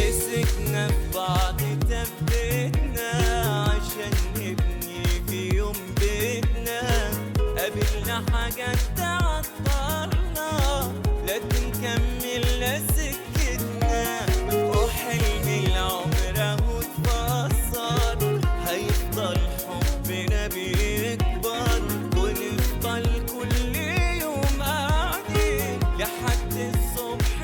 مسكنا في بعض ثبتنا عشان نبني في يوم بيتنا قابلنا حاجات تعطلنا لكن كملنا سكتنا وحلم العمر اهو اتفسر هيفضل حبنا بيكبر ونفضل كل يوم قاعدين لحد الصبح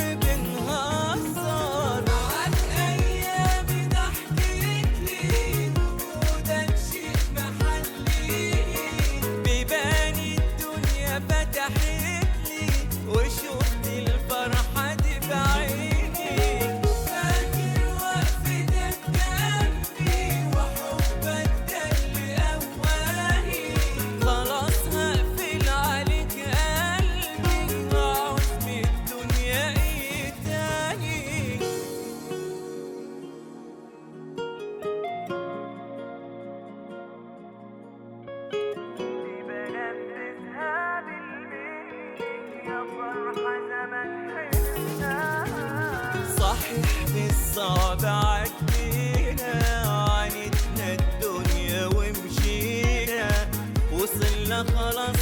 بنهزر معاك ايامي ضحكت لي وجودك شيء محلي بيبان الدنيا فتحت لي وشفت الفرحة دي بعيني فاكر وقفتك جنبي وحبك ده اللي قواني خلاص هقفل عليك قلبي هعوز من الدنيا ايه تاني بنفذها بالليل يا فرحة زمن حلمنا صحيح بالصعب عدينا عانتنا الدنيا ومشينا وصلنا خلاص